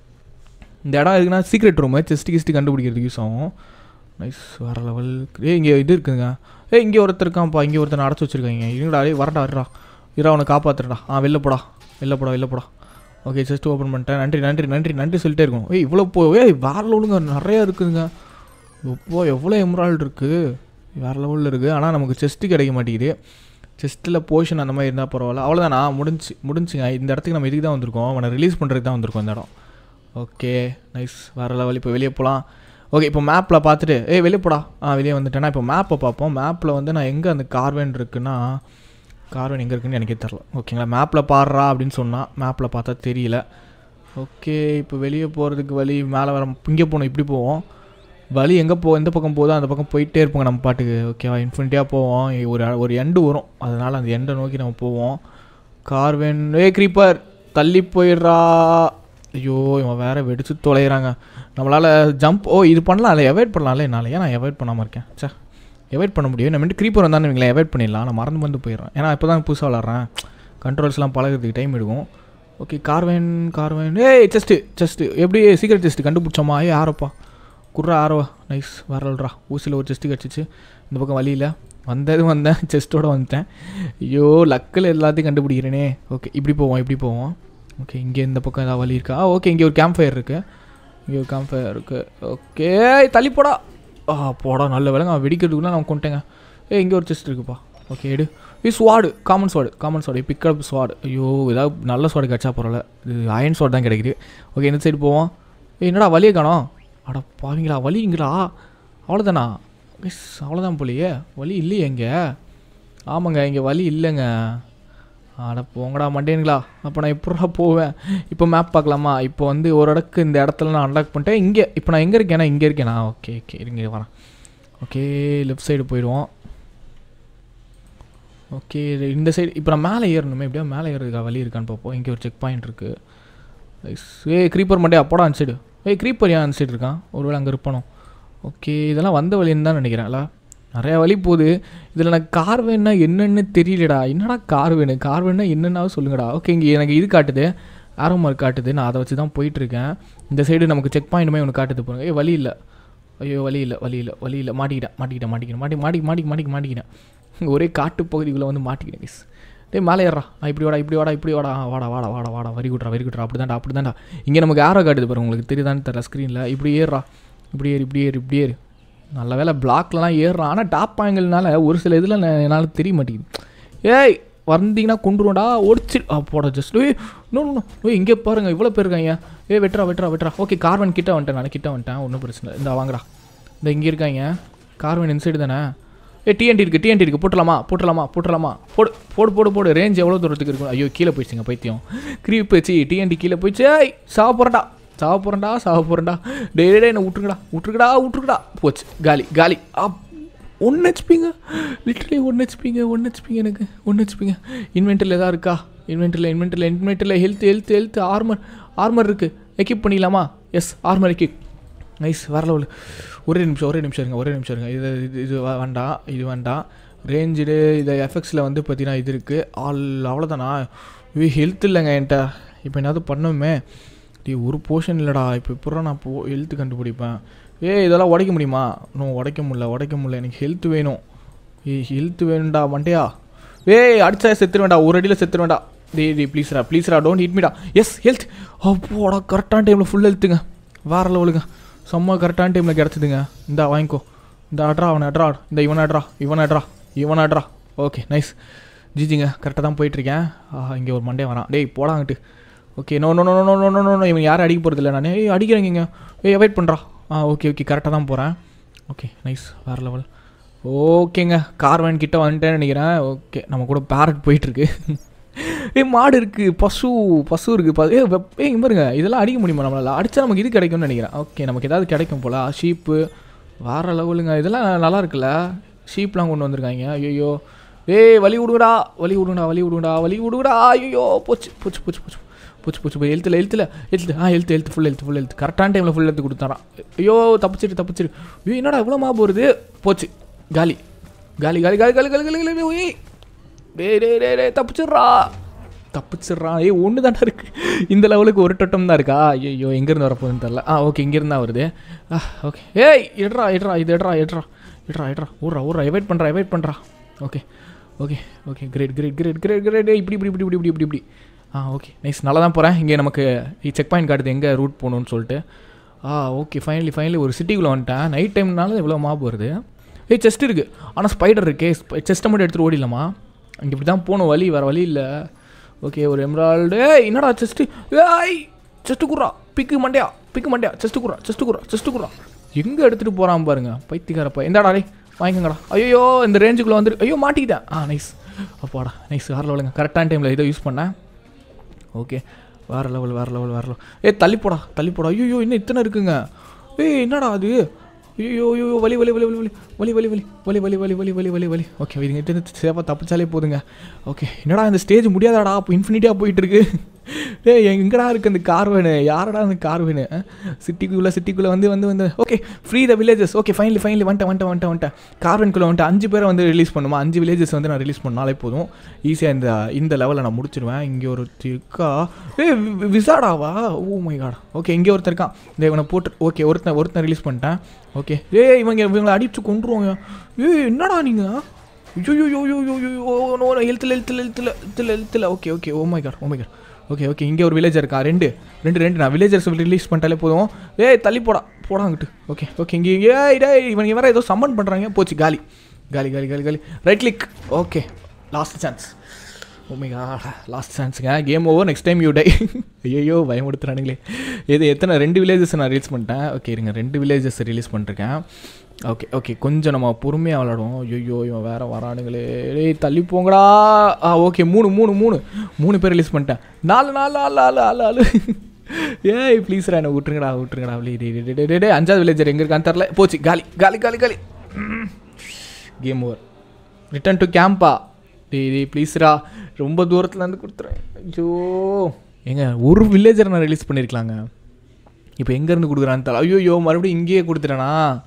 இந்த இடம் எதுக்குன்னா சீக்ரெட் ரூமு செஸ்ட் கிஸ்ட்டு கண்டுபிடிக்கிறதுக்கு யூஸ் ஆகும் நைஸ் வேறு லெவல் ஏ இங்கே இது இருக்குங்க ஏ இங்கே ஒருத்தர் இருக்கான்ப்பா இங்கே ஒருத்தர் அடைச்சி வச்சிருக்காங்க இருங்கடா டேய் வரடா வரடா இரா அவனை காப்பாற்றுடா ஆ வெளில போடா வெளில போடா வெளில போடா ஓகே செஸ்ட் ஓப்பன் பண்ணிட்டேன் நன்றி நன்றி நன்றி நன்றி சொல்லிட்டே இருக்கணும் ஏய் இவ்வளோ போ ஏய் வேறு லெவலுங்க நிறையா இருக்குதுங்க எப்போ எவ்வளோ எம்ராய்டு இருக்குது வேறு லெவலில் இருக்குது ஆனால் நமக்கு செஸ்ட்டு கிடைக்க மாட்டேங்குது செஸ்ட்டில் போர்ஷன் அந்த மாதிரி இருந்தால் பரவாயில்ல அவ்வளோதானா முடிஞ்சு முடிஞ்சுங்க இந்த இடத்துக்கு நம்ம இதுக்கு தான் வந்திருக்கோம் அவனை ரிலீஸ் பண்ணுறதுக்கு தான் வந்திருக்கோம் இந்த இடம் ஓகே நைஸ் வேறு லெவல் இப்போ வெளியே போகலாம் ஓகே இப்போ மேப்பில் பார்த்துட்டு ஏய் வெளியே போடா ஆ வெளியே வந்துட்டேன்னா இப்போ மேப்பை பார்ப்போம் மேப்பில் வந்து நான் எங்கே அந்த கார்வென் இருக்குன்னா கார்வென் எங்கே இருக்குன்னு எனக்கே தெரில ஓகேங்களா மேப்பில் பாடுறா அப்படின்னு சொன்னால் மேப்பில் பார்த்தா தெரியல ஓகே இப்போ வெளியே போகிறதுக்கு வழி மேலே வர இங்கே போகணும் இப்படி போவோம் வழி எங்கே போ எந்த பக்கம் போதோ அந்த பக்கம் போயிட்டே இருப்போங்க நம்ம பாட்டுக்கு ஓகேவா இன்ஃபினிட்டியாக போவோம் ஒரு ஒரு எண்டு வரும் அதனால் அந்த எண்டை நோக்கி நம்ம போவோம் கார்வென் ஏ க்ரீப்பர் தள்ளி போயிடுறா ஐயோ இவன் வேற வெடிச்சு தொலைகிறாங்க நம்மளால் ஜம்ப் ஓ இது பண்ணலாம்ல எவாய்ட் பண்ணலாம்ல என்னால் ஏன் நான் எவாய்ட் பண்ணாமல் இருக்கேன் சே எவாய்ட் பண்ண முடியும் நம்ம க்ரீப்பர் வந்தான்னு வைங்களேன் எவாய்ட் பண்ணிடலாம் நான் மறந்து வந்து போயிடுறேன் ஏன்னா இப்போ தான் புதுசாக விளாட்றேன் கண்ட்ரோல்ஸ்லாம் பழகிறதுக்கு டைம் எடுக்கும் ஓகே கார்வென் கார்வென் ஏய் செஸ்ட்டு செஸ்ட்டு எப்படி சீக்கிரம் செஸ்ட்டு கண்டுபிடிச்சோமா ஏ ஆரோப்பா குர்ரா ஆரோவா நைஸ் வரல்றா ஊசியில் ஒரு செஸ்ட்டு கிடச்சிச்சு இந்த பக்கம் வழியில் வந்தது வந்தேன் செஸ்ட்டோட வந்துட்டேன் ஐயோ லக்கில் எல்லாத்தையும் கண்டுபிடிக்கிறேனே ஓகே இப்படி போவோம் இப்படி போவோம் ஓகே இங்கே இந்த பக்கம் ஏதாவது வழி இருக்கா ஓகே இங்கே ஒரு கேம்ப் ஃபயர் இருக்குது இங்கே காம்பே இருக்குது ஓகே தள்ளி போடா ஆ போடா நல்ல வேலைங்க அவன் வெடிக்கிறதுக்குள்ள நான் கொண்டேங்க ஏ இங்கே ஒரு செஸ்ட் இருக்குப்பா ஓகே எடு ஏ sword common sword common sword pickup sword ஐயோ ஏதாவது நல்ல ஸ்வாடு கிடச்சா பரவாயில்ல இது அயன் ஸ்வாட் தான் கிடைக்குது ஓகே இந்த சைடு போவோம் ஏய் என்னடா வலியை காணோம் அட பாவீங்களா வலிங்களா அவ்வளோதானா எஸ் அவ்வளோதான் போலியே வலி இல்லையே இங்கே ஆமாங்க இங்கே வலி இல்லைங்க அட போங்கடா மண்டேனுங்களா அப்போ நான் எப்படா போவேன் இப்போ மேப் பார்க்கலாமா இப்போ வந்து ஒரு இடக்கு இந்த இடத்துல நான் அன்லாக் பண்ணிட்டேன் இங்கே இப்போ நான் எங்கே இருக்கேனா இங்கே இருக்கேனா ஓகே ஓகே இருங்க வரேன் ஓகே லெஃப்ட் சைடு போயிடுவோம் ஓகே இந்த சைடு இப்போ நான் மேலே ஏறணுமே எப்படியா மேலே ஏறதுக்கா வழி இருக்கான்னு பார்ப்போம் இங்கே ஒரு செக் பாயிண்ட் இருக்குது ஏ க்ரீப்பர் மண்டே அப்போடா அந்த சைடு ஏய் க்ரீப்பர் ஏன் அந்த சைடு இருக்கான் ஒருவேளை அங்கே இருப்பானோ ஓகே இதெல்லாம் வந்த வழின்னு தான் நினைக்கிறேன்ல நிறையா வழி போகுது இதில் எனக்கு கார் வேணுன்னா என்னென்னு தெரியலடா என்னடா கார் வேணும் கார் வேணுன்னா என்னென்னாவது சொல்லுங்கடா ஓகே இங்கே எனக்கு இது காட்டுது ஆரோ மார்க் காட்டுது நான் அதை வச்சு தான் போயிட்டுருக்கேன் இந்த சைடு நமக்கு செக் பாயிண்ட்டுமே ஒன்று காட்டுது போங்க ஏய் வழி இல்லை ஐயோ வழி இல்லை வழி இல்லை வழி இல்லை மாட்டிக்கிட்டேன் மாட்டிக்கிட்டேன் மாட்டிக்கிட்டேன் மாட்டி மாட்டி மாட்டி மாட்டி மாட்டிக்கிட்டேன் இங்கே ஒரே காட்டு பகுதிக்குள்ளே வந்து மாட்டிக்கிட்டேன் மிஸ் டேய் மேலே ஏறா ஆ, இப்படி வாடா இப்படி வாடா இப்படி வாடா ஆ, வாடா வாடா வாடா வாடா வரி குட்றா வரி குட்றா அப்படி தான்டா அப்படி தான்டா இங்கே நமக்கு ஆரோ காட்டுது பாருங்க உங்களுக்கு தெரியுதான்னு தெரியல ஸ்க்ரீனில் இப்படி ஏறுறா இப்படி ஏறு இப்படி ஏறு இப்படி ஏறு நல்ல வேலை பிளாக்லலாம் ஏறுறான் ஆனால் டாப் ஆங்கிள்னால ஒரு சில இதில் என்னால் தெரிய மாட்டேங்குது ஏய் வந்தீங்கன்னா கொண்டுருவோம்டா ஒடிச்சு ஆ போட ஜஸ்ட் ஏய் நோ நோ ஏய் இங்கே பாருங்க இவ்வளோ பேர் இருக்காங்க ஏய் வெட்டுறா வெட்டுறா வெட்டுறா ஓகே கார்வன் கிட்ட வந்துட்டேன் நான் கிட்ட வந்துட்டேன் ஒன்றும் பிரச்சனை இல்லை இந்த வாங்கடா இந்த இங்கே இருக்காங்க கார்வன் இந்த சைடு தானே ஏ டிஎன்டி இருக்குது டிஎன்டி இருக்குது போட்டுலாமா போட்டுலாமா போட்டுலாமா போடு போடு போடு போடு ரேஞ்ச் எவ்வளோ தூரத்துக்கு இருக்கும் ஐயோ கீழே போயிடுச்சுங்க பைத்தியம் க்ரீப் போயிடுச்சு டிஎன்டி கீழே போயிடுச்சு ஏய் சாவ போகிறேன்டா சாவ போகிறேன்டா சாவ போகிறேன்டா டே டே என்ன விட்டுருக்கடா விட்டுருக்கடா விட்டுருக்கடா போச்சு காலி காலி அப் ஒன்று ஹெச்பிங்க லிட்டரலி ஒன்று ஹெச்பிங்க ஒன்று ஹெச்பிங்க எனக்கு ஒன்று ஹெச்பிங்க இன்வென்டரில் எதாவது இருக்கா இன்வென்டரில் இன்வென்டரில் இன்வென்டரில் health health health armour armour இருக்குது எக்யூப் பண்ணிக்கலாமா எஸ் ஆர்மர் எக்யூப் நைஸ் வேற லெவல் ஒரே நிமிஷம் ஒரே நிமிஷம் இருங்க ஒரே நிமிஷம் இருங்க இது இது இது வே- வேண்டாம் இது வேண்டாம் ரேஞ்சு இது எஃபெக்ட்ஸில் வந்து பார்த்தீங்கன்னா இது இருக்குது ஆல் அவ்வளோதானா இது ஹெல்த் இல்லைங்க என்கிட்ட இப்போ என்னது பண்ணுமே டேய் ஒரு போர்ஷன் இல்லைடா இப்போ எப்படா நான் போ ஹெல்த் கண்டுபிடிப்பேன் ஏய் இதெல்லாம் உடைக்க முடியுமா இன்னும் உடைக்க முடியல உடைக்க முடியல எனக்கு ஹெல்த் வேணும் ஏய் ஹெல்த் வேணும்டா மண்டையா ஏய் அடிச்சா செத்துருவேண்டா ஒரு அடியில் செத்துருவேண்டா டேய் டேய் ப்ளீஸ்ரா ப்ளீஸ்ரா டோன்ட் ஹிட் மீடா எஸ் ஹெல்த் அப்போடா கரெக்டான டைமில் ஃபுல் ஹெல்த்துங்க வேற லெவலுங்க செம்ம கரெக்டான டைமில் கிடச்சிதுங்க இந்தா வாங்கிக்கோ இந்த அட்ரா அவனை அட்ரா இந்த இவன் அட்ரா இவன் அட்ரா இவன் அட்ரா ஓகே நைஸ் ஜிஜிங்க கரெக்டாக தான் போயிட்டுருக்கேன் இங்கே ஒரு மண்டே வரான் டேய் போடாங்கிட்டு okay no no no no no no no no இவன் யாரும் அடிக்க போகிறதில்ல நான் ஏய் அடிக்கிறேங்க ஏய் அவாய்ட் பண்ணுறா ஆ ஓகே ஓகே கரெக்டாக தான் போகிறேன் ஓகே நைஸ் வேறு லெவல் ஓகேங்க கார்வன் கிட்ட வந்துட்டேன்னு நினைக்கிறேன் ஓகே நம்ம கூட பேரட் போயிட்டுருக்கு ஏய் மாடு இருக்குது பசு பசு இருக்குது ப ஏ வெப் ஏய் இங்க பாருங்க இதெல்லாம் அடிக்க முடியுமா நம்மளால் அடித்தா நமக்கு இது கிடைக்கும்னு நினைக்கிறேன் ஓகே நமக்கு ஏதாவது கிடைக்கும் போல ஷீப்பு வேறு லெவலுங்க இதெல்லாம் நல்லா இருக்குல்ல ஷீப்லாம் கொண்டு வந்திருக்காங்க ஐயோ ஏய் வலி விடுங்கடா வலி விடுங்கடா வலி விடுங்கடா வலி விடுங்கடா ஐயோ போச்சு போச்சு போச்சு போச்சு போச்சு போச்சு போய் எழுத்துல எழுத்துல எழுத்து ஆ எழுத்து எழுத்து ஃபுல் எழுத்து ஃபுல் எழுத்து கரெக்டான டைமில் ஃபுல் எழுத்து கொடுத்தாரான் ஐயோ தப்பிச்சிட்டு தப்பிச்சிரு ஐயோ என்னடா இவ்வளோ மா போகிறது போச்சு காலி காலி காலி காலி காலி காலி காலி காலி ஒய் டேய் டேய் டேய் டேய் தப்பிச்சிட்றா தப்பிச்சிட்றா ஏய் ஒன்று தானே இருக்கு இந்த லெவலுக்கு ஒரு டொட்டம் தான் இருக்கா ஐயோ எங்கேருந்து வரப்போகுதுன்னு தெரில ஆ ஓகே இங்கேருந்து தான் வருது ஆ ஓகே ஏய் எடுறா எடுறா இது எடுறா எடுறா எடுறா எடுறா ஊர்றா ஊர்றா எவைட் பண்ணுறா எவைட் பண்ணுறா okay okay okay great great great great great இப்படி இப்படி இப்படி இப்படி இப்படி இப்படி இப்படி ஆ ஓகே நைஸ் நல்லா தான் போகிறேன் இங்கே நமக்கு செக் பாயிண்ட் காட்டுது எங்கே ரூட் போகணுன்னு சொல்லிட்டு ஆ ஓகே ஃபைனலி ஃபைனலி ஒரு சிட்டிக்குள்ளே வந்துட்டேன் நைட் டைம்னால இவ்வளோ மாப் வருது ஏய் செஸ்ட் இருக்குது ஆனால் ஸ்பைடர் இருக்கே செஸ்ட்டை மட்டும் எடுத்துகிட்டு ஓடிடலாமா இங்கே இப்படி தான் போகணும் வழி வேறு வழி இல்லை ஓகே ஒரு எம்ராய்டு என்னடா செஸ்ட்டு ஏய் செஸ்ட்டு குறா பிக்கு மண்டையா பிக்கு மண்டையா செஸ்ட்டு குறா செஸ்ட்டு குறா செஸ்ட்டு குறா எங்கே எடுத்துகிட்டு போகிறான் பாருங்க பைத்தியக்காரப்பா எந்தாடா டேய் வாங்கிக்கங்கடா ஐயோ இந்த ரேஞ்சுக்குள்ளே வந்துரு ஐயோ மாட்டிக்கிட்டேன் ஆ நைஸ் அப்பாடா நைஸ் வேறு லெவலுங்க கரெக்டான டைமில் இதை யூஸ் பண்ணேன் ஓகே வேறு லெவல் வேறு லெவல் வேறு லெவல் ஏ தள்ளி போடா தள்ளி போடா ஐயோ இன்னும் இத்தனை இருக்குங்க ஏய் என்னடா அது ஐயோ ஐயோ வலி வலி வலி வலி வலி வலி வலி வலி வலி வலி வலி வலி வலி வலி ஓகே இதுங்கிட்ட சேஃபாக தப்பிச்சாலே போதுங்க ஓகே என்னடா இந்த ஸ்டேஜ் முடியாதாடா அப்போ இன்ஃபினிட்டியாக போயிட்டு இருக்கு டேய் எங்கடா இருக்கு அந்த கார்வனு யாரடா அந்த கார்வனு சிட்டிக்குள்ளே சிட்டிக்குள்ளே வந்து வந்து வந்து okay free the villagers okay finally finally வந்துட்டேன் வந்துட்டேன் வந்துட்டேன் வந்துட்டேன் கார்வனுக்குள்ளே வந்துட்டு அஞ்சு பேரை வந்து ரிலீஸ் பண்ணுமா அஞ்சு வில்லேஜஸ் வந்து நான் ரிலீஸ் பண்ணாலே போதும் ஈஸியாக இந்த இந்த லெவலில் நான் முடிச்சிடுவேன் இங்கே ஒரு இருக்கா ஏ விசாடாவா ஓ மை காட் ஓகே இங்கே ஒருத்தர் இருக்கான் இந்த இவனை போட்டு ஓகே ஒருத்தன் ஒருத்தன் ரிலீஸ் பண்ணிட்டேன் ஓகே ஏய் இவங்க இவங்களை அடிச்சு கொண்டுருவாங்க ஏய் என்னடா நீங்கள் ஐயோ யோ யோ யோ யோ யோ ஹெல்த்தில் ஹெல்த்தில் ஹெல்த்தில் ஹெல்த்தில் ஹெல்த்தில் okay okay oh my god oh my god okay okay இங்கே ஒரு வில்லேஜர் இருக்கா ரெண்டு ரெண்டு ரெண்டு நான் வில்லேஜர்ஸ் ரிலீஸ் பண்ணிட்டாலே போதும் ஏய் தள்ளி போடா போடா அங்கிட்டு ஓகே ஓகே இங்கே ஏய் டேய் இவங்க வேற ஏதோ சம்மன் பண்ணுறாங்க போச்சு காலி காலி காலி காலி காலி right click okay last chance ஓமிகா லாஸ்ட் சான்ஸுங்க game over next time you die ஐயோ பயமுடுத்துறானுங்களே இது எத்தனை ரெண்டு வில்லேஜஸ் நான் ரிலீஸ் பண்ணிட்டேன் ஓகே இருங்க ரெண்டு வில்லேஜஸ் ரிலீஸ் பண்ணிருக்கேன் ஓகே ஓகே கொஞ்சம் நம்ம பொறுமையாக விளாடுவோம் ஐயோ இவன் வேறு வரானுங்களே டேய் தள்ளி போங்கடா ஆ ஓகே மூணு மூணு மூணு மூணு பேர் ரிலீஸ் பண்ணிட்டேன் நாலு நாலு நாலு நாலு நாலு நாலு ஏய் ப்ளீஸ்ரா என்ன விட்டுருங்கடா விட்டுருங்கடா டே டே டே டே டே அஞ்சாவது வில்லேஜர் எங்கே இருக்கான்னு தெரில போச்சு காலி காலி காலி காலி கேம் ஓவர் ரிட்டர்ன் டு கேம்பா டேய் டேய் ப்ளீஸ்ரா ரொம்ப தூரத்துலேருந்து கொடுத்துறேன் ஐயோ ஏங்க ஒரு வில்லேஜரை நான் ரிலீஸ் பண்ணியிருக்கலாங்க இப்போ எங்கேருந்து கொடுக்குறான்னு தெரியல ஐயோ மறுபடியும் இங்கேயே கொடுத்துட்டேனா